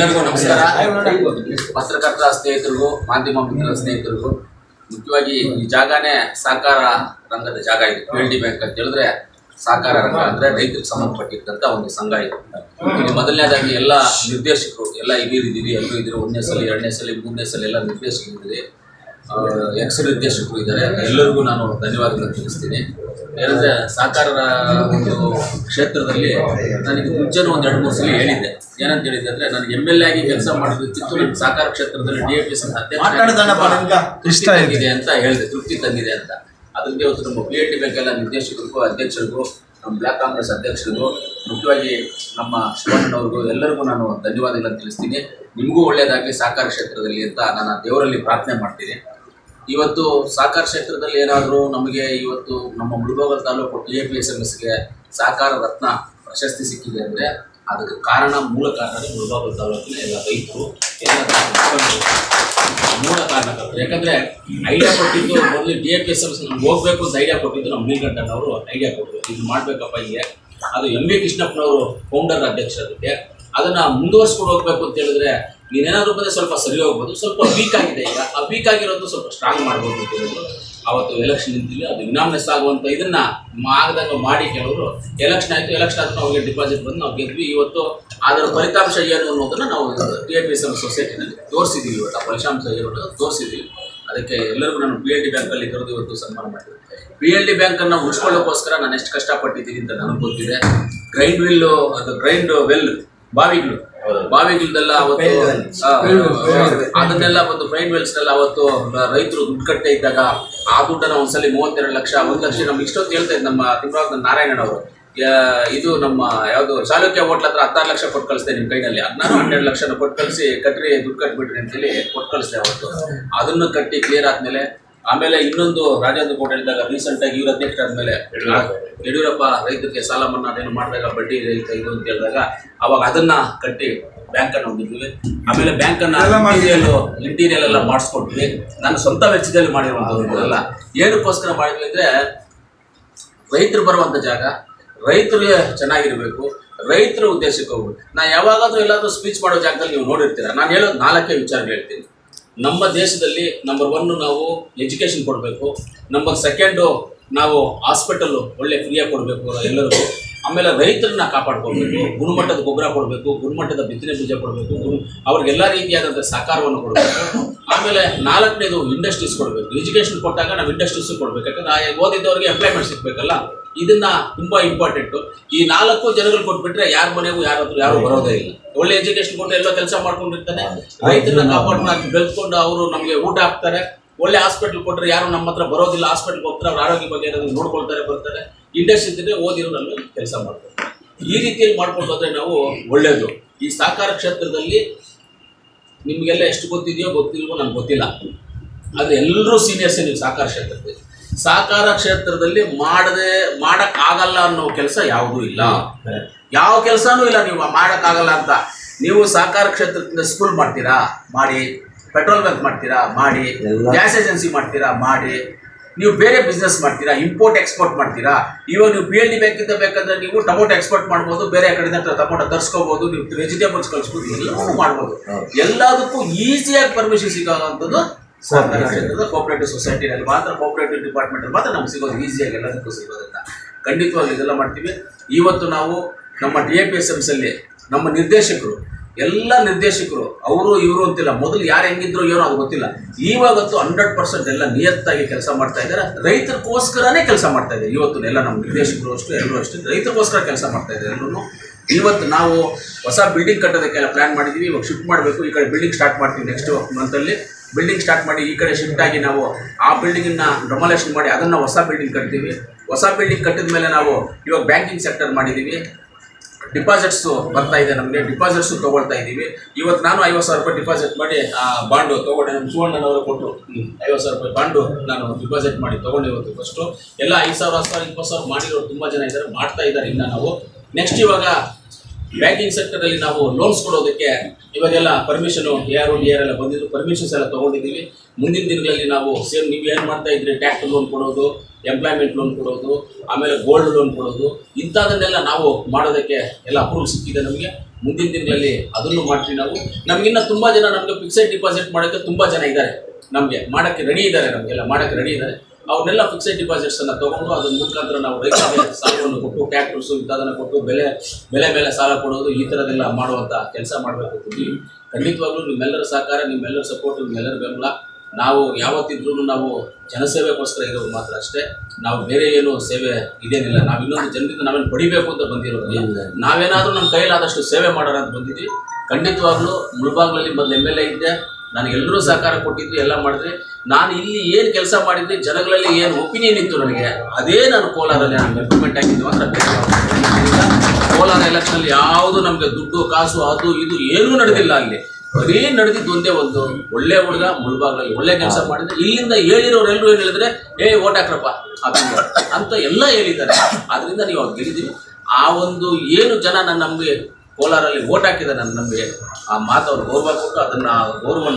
ಎಲ್ಲರಿಗೂ ನಮಸ್ಕಾರ ಪತ್ರಕರ್ತ ಸ್ನೇಹಿತರಿಗೂ ಮಾಧ್ಯಮ ಮಿತ್ರರ ಸ್ನೇಹಿತರಿಗೂ ಮುಖ್ಯವಾಗಿ ಈ ಜಾಗನೇ ಸಹಕಾರ ರಂಗದ ಜಾಗ ಇದು ಪಿ ಎಲ್ ಡಿ ಬ್ಯಾಂಕ್ ಅಂತ ಹೇಳಿದ್ರೆ ಸಹಕಾರ ರಂಗ ಅಂದ್ರೆ ರೈತರಿಗೆ ಸಂಬಂಧಪಟ್ಟಿದ್ದಂತ ಒಂದು ಸಂಘ ಇದು ಇಲ್ಲಿ ಮೊದಲನೇದಾಗಿ ಎಲ್ಲ ನಿರ್ದೇಶಕರು ಎಲ್ಲ ಹಿರಿಯರಿದ್ದೀವಿ ಎಲ್ಲರೂ ಇದ್ದೀರಿ ಒಂದನೇ ಸಲ ಎರಡನೇ ಸಲ ಮೂರನೇ ಸಲ ಎಲ್ಲ ನಿರ್ದೇಶಕರಿದ್ದೀರಿ ಎಕ್ಸ್ ನಿರ್ದೇಶಕರು ಇದ್ದಾರೆ ಎಲ್ಲರಿಗೂ ನಾನು ಧನ್ಯವಾದಗಳನ್ನು ತಿಳಿಸ್ತೀನಿ ಏನಂದ್ರೆ ಸಹಕಾರ ಒಂದು ಕ್ಷೇತ್ರದಲ್ಲಿ ನನಗೆ ಮುಂಚೆನೂ ಒಂದು ಎರಡು ಮೂರು ಸಲ ಹೇಳಿದ್ದೆ ಏನಂತ ಹೇಳಿದ್ದೆ ಅಂದ್ರೆ ನನಗೆ ಎಮ್ ಎಲ್ ಎ ಆಗಿ ಕೆಲಸ ಮಾಡೋದಕ್ಕಿಂತ ನನಗೆ ಸಹಕಾರ ಕ್ಷೇತ್ರದಲ್ಲಿ ಡಿ ಎ ಪಿ ಮಾತಾಡ್ದಣ್ಣಪ್ಪ ನಿಮ್ಗ. ಇಷ್ಟ ಆಗಿದೆ ಅಂತ ಹೇಳಿದೆ ತೃಪ್ತಿ ತಂದಿದೆ ಅಂತ ಅದಕ್ಕೆ ಇವತ್ತು ನಮ್ಮ ಪಿ ಎಲ್ ಡಿ ಬ್ಯಾಂಕ್ ಎಲ್ಲ ನಿರ್ದೇಶಕರಿಗೂ ಅಧ್ಯಕ್ಷರಿಗೂ ನಮ್ಮ ಬ್ಲಾಕ್ ಕಾಂಗ್ರೆಸ್ ಅಧ್ಯಕ್ಷರಿಗೂ ಮುಖ್ಯವಾಗಿ ನಮ್ಮ ಶಿವಣ್ಣನವ್ರಿಗೂ ಎಲ್ಲರಿಗೂ ನಾನು ಧನ್ಯವಾದಗಳನ್ನು ತಿಳಿಸ್ತೀನಿ ನಿಮಗೂ ಒಳ್ಳೆಯದಾಗಲಿ ಸಹಕಾರ ಕ್ಷೇತ್ರದಲ್ಲಿ ಅಂತ ನಾನು ದೇವರಲ್ಲಿ ಪ್ರಾರ್ಥನೆ ಮಾಡ್ತೀನಿ ಇವತ್ತು ಸಹಕಾರ ಕ್ಷೇತ್ರದಲ್ಲಿ ಏನಾದರೂ ನಮಗೆ ಇವತ್ತು ನಮ್ಮ ಮುಳುಗೋಗಲ್ ತಾಲೂಕು T A P S M ಎಸ್ಗೆ ಸಹಕಾರ ರತ್ನ ಪ್ರಶಸ್ತಿ ಸಿಕ್ಕಿದೆ ಅಂದರೆ ಅದಕ್ಕೆ ಕಾರಣ ಮೂಲ ಕಾರಣ ಮುಳುಗೋಗಲ್ ತಾಲೂಕಿನ ಎಲ್ಲ ರೈತರು ಎಲ್ಲ ಮುಖಂಡರು. ಮೂಲ ಕಾರಣಕರ್ತರು ಯಾಕಂದ್ರೆ ಐಡಿಯಾ ಕೊಟ್ಟಿದ್ದು ಮೊದಲು D A P S M ನಮ್ಗೆ ಹೋಗ್ಬೇಕು ಅಂತ ಐಡಿಯಾ ಕೊಟ್ಟಿದ್ದು ನಮ್ಮ ನೀಲಕಂಠನವರು ಐಡಿಯಾ ಕೊಟ್ಟರು ಇದು ಮಾಡ್ಬೇಕಪ್ಪ ಹೀಗೆ ಅದು ಎಂ ಬಿ ಕೃಷ್ಣಪ್ಪನವರು ಫೌಂಡರ್ ಅಧ್ಯಕ್ಷ ಅದಕ್ಕೆ ಅದನ್ನ ಮುಂದುವರ್ಸ್ಕೊಂಡು ಹೋಗ್ಬೇಕು ಅಂತ ಹೇಳಿದ್ರೆ ನೀನೇನಾದ್ರೂ ಬಂದ್ರೆ ಸ್ವಲ್ಪ ಸರಿ ಹೋಗ್ಬೋದು ಸ್ವಲ್ಪ ವೀಕ್ ಆಗಿದೆ ಈಗ ಆ ವೀಕ್ ಆಗಿರೋದು ಸ್ವಲ್ಪ ಸ್ಟ್ರಾಂಗ್ ಮಾಡ್ಬೋದು ಅಂತ ಹೇಳಿದ್ರು ಅವತ್ತು ಎಲೆಕ್ಷನ್ ನಿಂತಿಲ್ಲ ಅದು ಇನಾಮ್ನೆಸ್ ಆಗುವಂತ ಇದನ್ನ ಆಗದಂಗ ಮಾಡಿ ಕೆಲವರು ಎಲೆಕ್ಷನ್ ಆಯ್ತು ಎಲೆಕ್ಷನ್ ಆದ್ರೂ ಅವ್ರಿಗೆ ಡಿಪಾಸಿಟ್ ಬಂದು ನಾವು ಗೆದ್ವಿ ಇವತ್ತು ಅದರ ಫಲಿತಾಂಶ ಏನು ಅನ್ನೋದನ್ನ ನಾವು T A P S M ಸೊಸೈಟಿನಲ್ಲಿ ತೋರಿಸಿದ್ದೀವಿ ಇವತ್ತು ಆ ಫಲಿತಾಂಶ ಏನು ಅನ್ನೋದು ತೋರಿಸಿದ್ದೀವಿ ಅದಕ್ಕೆ ಎಲ್ಲರಿಗೂ ನಾನು ಪಿ ಎಲ್ ಡಿ ಬ್ಯಾಂಕಲ್ಲಿ ಕರೆದು ಇವತ್ತು ಸನ್ಮಾನ ಮಾಡಿದ್ದೆ ಪಿ ಎಲ್ ಡಿ ಬ್ಯಾಂಕನ್ನು ಉಳಿಸ್ಕೊಳ್ಳೋಕ್ಕೋಸ್ಕರ ನಾನು ಎಷ್ಟು ಕಷ್ಟಪಟ್ಟಿದ್ದೀನಿ ಅಂತ ನನಗೆ ಗೊತ್ತಿದೆ ಗ್ರೈಂಡ್ ವಿಲ್ಲು ಅದು ಗ್ರೈಂಡ್ ವೆಲ್ ಬಾವಿಗಳು ಬಾವಿಗಳದೆಲ್ಲ ಅವತ್ತು ಆ, ಅದನ್ನೆಲ್ಲ ಒಂದು ಫ್ರೈನ್ ವೆಲ್ಸ್ನೆಲ್ಲ ಅವತ್ತು ರೈತರು ದುಡ್ಡು ಕಟ್ಟೆ ಇದ್ದಾಗ ಆ ದುಡ್ಡನ್ನ ಒಂದ್ಸಲಿ ಮೂವತ್ತೆರಡು ಲಕ್ಷ ಒಂದು ಲಕ್ಷ ನಮ್ಗೆ ಇಷ್ಟೊತ್ತು ಹೇಳ್ತಾ ಇದ್ದು ನಮ್ಮ ತಿಮ್ರಾವ್ ನಾರಾಯಣನ್ ಅವರು ಯಾ- ಇದು ನಮ್ಮ ಯಾವುದು ಚಾಲುಕ್ಯ ಹೋಟ್ಲ ಹತ್ರ ಹತ್ತಾರು ಲಕ್ಷ ಕೊಟ್ಟು ಕಳಿಸ್ದೆ ನಿಮ್ಮ ಕೈನಲ್ಲಿ ಹದಿನಾರು ಹನ್ನೆರಡು ಲಕ್ಷನ ಕೊಟ್ಟು ಕಳಿಸಿ ಕಟ್ರಿ ದುಡ್ಡು ಕಟ್ಬಿಟ್ರಿ ಅಂತೇಳಿ ಕೊಟ್ಟು ಕಳಿಸ್ದೆ ಅವತ್ತು ಅದನ್ನು ಕಟ್ಟಿ ಕ್ಲಿಯರ್ ಆದ್ಮೇಲೆ ಆಮೇಲೆ ಇನ್ನೊಂದು ರಾಜೇಂದ್ರ ಕೋಟೆ ಹೇಳಿದಾಗ ರೀಸೆಂಟ್ ಆಗಿ ಇವ್ರ ಅಧ್ಯಕ್ಷ ಆದ್ಮೇಲೆ ಯಡಿಯೂರಪ್ಪ ರೈತರಿಗೆ ಸಾಲ ಮನ್ನಾ ಅದೇನು ಮಾಡಿದಾಗ ಬಡ್ಡಿ ರಹಿತ ಇದು ಅಂತ ಹೇಳಿದಾಗ ಅವಾಗ ಅದನ್ನ ಕಟ್ಟಿ ಬ್ಯಾಂಕ್ ಅನ್ನು ಹೊಂದಿದ್ವಿ ಆಮೇಲೆ ಬ್ಯಾಂಕ್ ಅನ್ನ ಎಲ್ಲ ಮಾಡಿದ್ವಿ. ಇಂಟೀರಿಯಲ್ ಇಂಟೀರಿಯಲ್ ಎಲ್ಲ ಮಾಡಿಸ್ಕೊಟ್ವಿ ನಾನು ಸ್ವಂತ ವೆಚ್ಚದಲ್ಲಿ ಮಾಡಿರುವಂಥದ್ದು ಇದೆಲ್ಲ ಏನಕ್ಕೋಸ್ಕರ ಮಾಡಿದ್ವಿ ಅಂದ್ರೆ ರೈತರು ಬರುವಂತ ಜಾಗ ರೈತರಿಗೆ ಚೆನ್ನಾಗಿರ್ಬೇಕು ರೈತರ ಉದ್ದೇಶಕ್ಕೆ ಹೋಗ್ಬೇಕು ನಾ ಯಾವಾಗಾದ್ರೂ ಎಲ್ಲಾದ್ರೂ ಸ್ಪೀಚ್ ಮಾಡೋ ಜಾಗದಲ್ಲಿ ನೀವು ನೋಡಿರ್ತೀರ ನಾನು ಹೇಳೋದು ನಾಲ್ಕೇ ವಿಚಾರಗಳು ಹೇಳ್ತೀನಿ ನಮ್ಮ ದೇಶದಲ್ಲಿ ನಂಬರ್ ಒನ್ ನಾವು ಎಜುಕೇಶನ್ ಕೊಡಬೇಕು ನಂಬರ್ ಸೆಕೆಂಡು ನಾವು ಹಾಸ್ಪಿಟಲ್ ಒಳ್ಳೆ ಫ್ರೀಯಾಗಿ ಕೊಡಬೇಕು ಎಲ್ಲರಿಗೂ ಆಮೇಲೆ ರೈತರನ್ನ ಕಾಪಾಡ್ಕೊಳ್ಬೇಕು ಗುಣಮಟ್ಟದ ಗೊಬ್ಬರ ಕೊಡಬೇಕು ಗುಣಮಟ್ಟದ ಬಿತ್ತನೆ ಬೀಜ ಕೊಡಬೇಕು ಗುಣ ಅವ್ರಿಗೆಲ್ಲ ರೀತಿಯಾದಂಥ ಸಹಕಾರವನ್ನು ಕೊಡಬೇಕು ಆಮೇಲೆ ನಾಲ್ಕನೇದು ಇಂಡಸ್ಟ್ರೀಸ್ ಕೊಡಬೇಕು ಎಜುಕೇಶನ್ ಕೊಟ್ಟಾಗ ನಾವು ಇಂಡಸ್ಟ್ರೀಸ್ ಕೊಡಬೇಕು ಯಾಕಂದ್ರೆ ಆ ಓದಿದ್ದವ್ರಿಗೆ ಎಂಪ್ಲಾಯ್ಮೆಂಟ್ ಸಿಗ್ಬೇಕಲ್ಲ ಇದನ್ನ ತುಂಬಾ ಇಂಪಾರ್ಟೆಂಟು ಈ ನಾಲ್ಕು ಜನಗಳು ಕೊಟ್ಬಿಟ್ರೆ ಯಾರ ಮನೆಗೂ ಯಾರ ಹತ್ರ ಯಾರು ಬರೋದೇ ಇಲ್ಲ ಒಳ್ಳೆ ಎಜುಕೇಶನ್ ಕೊಟ್ಟು ಎಲ್ಲ ಕೆಲಸ ಮಾಡ್ಕೊಂಡಿರ್ತಾನೆ ರೈತರನ್ನ ಕಾಪಾಡ್ಕೊಂಡು ಬೆಳೆದ್ಕೊಂಡು ಅವರು ನಮಗೆ ಊಟ ಹಾಕ್ತಾರೆ ಒಳ್ಳೆ ಹಾಸ್ಪಿಟಲ್ ಕೊಟ್ಟರೆ ಯಾರು ನಮ್ಮ ಹತ್ರ ಬರೋದಿಲ್ಲ ಹಾಸ್ಪಿಟಲ್ ಹೋಗ್ತಾರೆ ಅವ್ರ ಆರೋಗ್ಯ ಬಗ್ಗೆ ಏನಾದ್ರು ನೋಡ್ಕೊಳ್ತಾರೆ ಬರ್ತಾರೆ ಇಂಡಸ್ಟ್ರಿ ಇದ್ದರೆ ಓದಿರೋನಲ್ಲಿ ಕೆಲಸ ಮಾಡ್ತಾರೆ ಈ ರೀತಿಯಲ್ಲಿ ಮಾಡ್ಕೊಂಡು ಹೋದ್ರೆ ನಾವು ಒಳ್ಳೇದು ಈ ಸಹಕಾರ ಕ್ಷೇತ್ರದಲ್ಲಿ ನಿಮಗೆಲ್ಲ ಎಷ್ಟು ಗೊತ್ತಿದೆಯೋ ಗೊತ್ತಿಲ್ವೋ ನನಗೆ ಗೊತ್ತಿಲ್ಲ ಆದರೆ ಎಲ್ಲರೂ ಸೀನಿಯರ್ಸೇ ನೀವು ಸಹಕಾರ ಕ್ಷೇತ್ರದಲ್ಲಿ ಸಹಕಾರ ಕ್ಷೇತ್ರದಲ್ಲಿ ಮಾಡದೆ ಮಾಡೋಕ್ಕಾಗಲ್ಲ ಅನ್ನೋ ಕೆಲಸ ಯಾವುದೂ ಇಲ್ಲ ಯಾವ ಕೆಲಸನೂ ಇಲ್ಲ ನೀವು ಮಾಡೋಕ್ಕಾಗಲ್ಲ ಅಂತ ನೀವು ಸಹಕಾರ ಕ್ಷೇತ್ರದಿಂದ ಸ್ಕೂಲ್ ಮಾಡ್ತೀರಾ ಮಾಡಿ ಪೆಟ್ರೋಲ್ ಬಂಕ್ ಮಾಡ್ತೀರಾ ಮಾಡಿ ಗ್ಯಾಸ್ ಏಜೆನ್ಸಿ ಮಾಡ್ತೀರಾ ಮಾಡಿ ನೀವು ಬೇರೆ ಬಿಸ್ನೆಸ್ ಮಾಡ್ತೀರಾ ಇಂಪೋರ್ಟ್ ಎಕ್ಸ್ಪೋರ್ಟ್ ಮಾಡ್ತೀರಾ ಇವಾಗ ನೀವು ಪಿ ಎಲ್ ಡಿ ಬ್ಯಾಂಕಿಂದ ಬೇಕಂದ್ರೆ ನೀವು ಟೊಮೊಟೊ ಎಕ್ಸ್ಪೋರ್ಟ್ ಮಾಡ್ಬೋದು ಬೇರೆ ಕಡೆಯಿಂದ ಟೊಮೊಟೊ ತರಿಸ್ಕೋಬಹುದು ನೀವು ವೆಜಿಟೇಬಲ್ಸ್ ಕಳಿಸ್ಬೋದು ಎಲ್ಲವೂ ಮಾಡ್ಬೋದು ಎಲ್ಲದಕ್ಕೂ ಈಸಿಯಾಗಿ ಪರ್ಮಿಷನ್ ಸಿಗೋವಂಥದ್ದು ಸರ್ಕಾರಿ ಕ್ಷೇತ್ರದ ಕೋಪರೇಟಿವ್ ಸೊಸೈಟಿನಲ್ಲಿ ಮಾತ್ರ ಕೋಪರೇಟಿವ್ ಡಿಪಾರ್ಟ್ಮೆಂಟಲ್ಲಿ ಮಾತ್ರ ನಮ್ಗೆ ಸಿಗೋದು ಈಸಿಯಾಗಿ ಎಲ್ಲದಕ್ಕೂ ಸಿಗೋದ್ರಿಂದ ಖಂಡಿತವಾಗಿ ಇದೆಲ್ಲ ಮಾಡ್ತೀವಿ ಇವತ್ತು ನಾವು ನಮ್ಮ ಡಿ ಎ ಪಿ ಎಸ್ ಎಮ್ಸಲ್ಲಿ ನಮ್ಮ ನಿರ್ದೇಶಕರು ಎಲ್ಲ ನಿರ್ದೇಶಕರು ಅವರು ಇವರು ಅಂತಿಲ್ಲ ಮೊದಲು ಯಾರು ಹೆಂಗಿದ್ರು ಏನೋ ಅದು ಗೊತ್ತಿಲ್ಲ ಇವಾಗಂತೂ ಹಂಡ್ರೆಡ್ ಪರ್ಸೆಂಟ್ ಎಲ್ಲ ನಿಯತ್ತಾಗಿ ಕೆಲಸ ಮಾಡ್ತಾ ಇದ್ದಾರೆ ರೈತರಿಗೋಸ್ಕರನೇ ಕೆಲಸ ಮಾಡ್ತಾ ಇದ್ದಾರೆ ಇವತ್ತು ಎಲ್ಲ ನಮ್ಮ ನಿರ್ದೇಶಕರು ಅಷ್ಟು ಎಲ್ಲರೂ ಅಷ್ಟೇ ರೈತರಿಗೋಸ್ಕರ ಕೆಲಸ ಮಾಡ್ತಾ ಇದ್ದಾರೆ ಎಲ್ಲರೂ ಇವತ್ತು ನಾವು ಹೊಸ ಬಿಲ್ಡಿಂಗ್ ಕಟ್ಟೋದಕ್ಕೆಲ್ಲ ಪ್ಲಾನ್ ಮಾಡಿದ್ದೀವಿ ಇವಾಗ ಶಿಫ್ಟ್ ಮಾಡಬೇಕು ಈ ಕಡೆ ಬಿಲ್ಡಿಂಗ್ ಸ್ಟಾರ್ಟ್ ಮಾಡ್ತೀವಿ ನೆಕ್ಸ್ಟ್ ಮಂತಲ್ಲಿ ಬಿಲ್ಡಿಂಗ್ ಸ್ಟಾರ್ಟ್ ಮಾಡಿ ಈ ಕಡೆ ಶಿಫ್ಟ್ ಆಗಿ ನಾವು ಆ ಬಿಲ್ಡಿಂಗನ್ನ ಡೆಮಾಲೇಷನ್ ಮಾಡಿ ಅದನ್ನು ಹೊಸ ಬಿಲ್ಡಿಂಗ್ ಕಟ್ತೀವಿ ಹೊಸ ಬಿಲ್ಡಿಂಗ್ ಕಟ್ಟಿದ ಮೇಲೆ ನಾವು ಇವಾಗ ಬ್ಯಾಂಕಿಂಗ್ ಸೆಕ್ಟರ್ ಮಾಡಿದ್ದೀವಿ ಡಿಪಾಸಿಟ್ಸ್ ಬರ್ತಾ ಇದೆ ನಮಗೆ ಡಿಪಾಸಿಟ್ಸ್ ತೊಗೊಳ್ತಾ ಇದ್ದೀವಿ ಇವತ್ತು ನಾನು ಐವತ್ತು ಸಾವಿರ ರೂಪಾಯಿ ಡಿಪಾಸಿಟ್ ಮಾಡಿ ಆ ಬಾಂಡು ತೊಗೊಂಡೆ ನಮ್ಮ ಸುವರ್ಣನವರು ಕೊಟ್ಟು ಐವತ್ತು ಸಾವಿರ ರೂಪಾಯಿ ಬಾಂಡು ನಾನು ಡಿಪಾಸಿಟ್ ಮಾಡಿ ತೊಗೊಂಡೆ ಇವತ್ತು ಫಸ್ಟು ಎಲ್ಲ ಐದು ಸಾವಿರ ಹತ್ತು ಸಾವಿರ ಇಪ್ಪತ್ತು ಸಾವಿರ ಮಾಡಿರೋರು ತುಂಬ ಜನ ಇದ್ದಾರೆ ಮಾಡ್ತಾ ಇದ್ದಾರೆ ಇನ್ನು ನಾವು ನೆಕ್ಸ್ಟ್ ಇವಾಗ ಬ್ಯಾಂಕಿಂಗ್ ಸೆಕ್ಟರ್ ಅಲ್ಲಿ ನಾವು ಲೋನ್ಸ್ ಕೊಡೋದಕ್ಕೆ ಇವಾಗೆಲ್ಲ ಪರ್ಮಿಷನ್ ಯಾರು ಯಾರ್ ಎಲ್ಲ ಬಂದಿದ್ದು ಪರ್ಮಿಷನ್ಸ್ ಎಲ್ಲ ತಗೊಂಡಿದ್ದೀವಿ ಮುಂದಿನ ದಿನಗಳಲ್ಲಿ ನಾವು ಸೇಮ್ ನೀವು ಏನು ಮಾಡ್ತಾ ಇದ್ರಿ ಟ್ಯಾಕ್ಟರ್ ಲೋನ್ ಕೊಡೋದು ಎಂಪ್ಲಾಯ್ಮೆಂಟ್ ಲೋನ್ ಕೊಡೋದು ಆಮೇಲೆ ಗೋಲ್ಡ್ ಲೋನ್ ಕೊಡೋದು ಇಂಥದನ್ನೆಲ್ಲ ನಾವು ಮಾಡೋದಕ್ಕೆ ಎಲ್ಲ ಅಪ್ರೂವಲ್ ಸಿಕ್ಕಿದೆ ನಮಗೆ ಮುಂದಿನ ದಿನಗಳಲ್ಲಿ ಅದನ್ನು ಮಾಡ್ತೀವಿ ನಾವು ನಮಗಿನ್ನ ತುಂಬ ಜನ ನಮಗೆ ಫಿಕ್ಸೆಡ್ ಡಿಪಾಸಿಟ್ ಮಾಡೋಕ್ಕೆ ತುಂಬ ಜನ ಇದ್ದಾರೆ ನಮಗೆ ಮಾಡೋಕ್ಕೆ ರೆಡಿ ಇದ್ದಾರೆ ನಮಗೆಲ್ಲ ಮಾಡೋಕ್ಕೆ ರೆಡಿ ಇದ್ದಾರೆ ಅವ್ರನ್ನೆಲ್ಲ ಫಿಕ್ಸೆಡ್ ಡಿಪಾಸಿಟ್ಸ್ ಅನ್ನ ತಗೊಂಡು ಅದ್ರ ಮುಖಾಂತರ ನಾವು ರೈತರಿಗೆ ಸಾಲವನ್ನು ಕೊಟ್ಟು ಟ್ಯಾಕ್ಟರ್ಸು ಇಂಥದನ್ನ ಕೊಟ್ಟು ಬೆಲೆ ಬೆಲೆ ಮೇಲೆ ಸಾಲ ಕೊಡೋದು ಈ ಥರದ್ದೆಲ್ಲ ಮಾಡುವಂಥ ಕೆಲಸ ಮಾಡಬೇಕು ಅಂತಿದ್ದೀವಿ ಖಂಡಿತವಾಗ್ಲೂ ನಿಮ್ಮೆಲ್ಲರ ಸಹಕಾರ ನಿಮ್ಮೆಲ್ಲರ ಸಪೋರ್ಟ್ ನಿಮ್ಮೆಲ್ಲರ ಬೆಂಬಲ ನಾವು ಯಾವತ್ತಿದ್ರೂ ನಾವು ಜನಸೇವೆಗೋಸ್ಕರ ಇರೋದು ಮಾತ್ರ ಅಷ್ಟೇ ನಾವು ಬೇರೆ ಏನು ಸೇವೆ ಇದೇನಿಲ್ಲ ನಾವು ಇನ್ನೊಂದು ಜನರಿಂದ ನಾವೇನು ಪಡಿಬೇಕು ಅಂತ ಬಂದಿರೋದಿಲ್ಲ ನಾವೇನಾದ್ರೂ ನಮ್ಮ ಕೈಲಾದಷ್ಟು ಸೇವೆ ಮಾಡೋಣ ಅಂತ ಬಂದಿದ್ವಿ ಖಂಡಿತವಾಗ್ಲೂ ಮುಳಬಾಗ್ಲಲ್ಲಿ ಮೊದಲು ಎಮ್ ಎಲ್ ಎ ಇದ್ದೆ ನನಗೆ ಎಲ್ಲರೂ ಸಹಕಾರ ಕೊಟ್ಟಿದ್ರು ಎಲ್ಲ ಮಾಡಿದ್ರಿ ನಾನು ಇಲ್ಲಿ ಏನು ಕೆಲಸ ಮಾಡಿದ್ದೆ ಜನಗಳಲ್ಲಿ ಏನು ಒಪಿನಿಯನ್ ಇತ್ತು ನನಗೆ ಅದೇ ನಾನು ಕೋಲಾರಲ್ಲಿ ನಾನು ಇಂಪ್ಲಿಮೆಂಟ್ ಆಗಿದ್ದು ಮಾತ್ರ ಬೇರೆ ಯಾವ್ದು ಇಲ್ಲ. ಕೋಲಾರ ಎಲೆಕ್ಷನ್ ಯಾವುದು ನಮಗೆ ದುಡ್ಡು ಕಾಸು ಅದು ಇದು ಏನೂ ನಡೆದಿಲ್ಲ ಅಲ್ಲಿ ಬರೀ ನಡೆದಿದ್ದು ಒಂದೇ ಒಂದು ಒಳ್ಳೆ ಹುಡುಗ ಮುಳ್ಬಾಗ್ಲಲ್ಲಿ ಒಳ್ಳೆ ಕೆಲಸ ಮಾಡಿದ್ರೆ ಇಲ್ಲಿಂದ ಹೇಳಿರೋರು ಎಲ್ಲರೂ ಏನು ಹೇಳಿದ್ರೆ ಏ ಓಟ್ ಹಾಕ್ರಪ್ಪ ಅದನ್ನು ಅಂತ ಎಲ್ಲ ಹೇಳಿದ್ದಾರೆ ಆದ್ರಿಂದ ನೀವು ಅವ್ರು ಗೆಲ್ಲಿದ್ದೀವಿ ಆ ಒಂದು ಏನು ಜನ ನನ್ನ ನಮಗೆ ಕೋಲಾರಲ್ಲಿ ಓಟ್ ಹಾಕಿದ್ದಾರೆ ನನ್ನ ನಂಬಿ ಆ ಮಾತು ಅವ್ರು ಗೌರವ ಕೊಟ್ಟು ಅದನ್ನ ಗೌರವ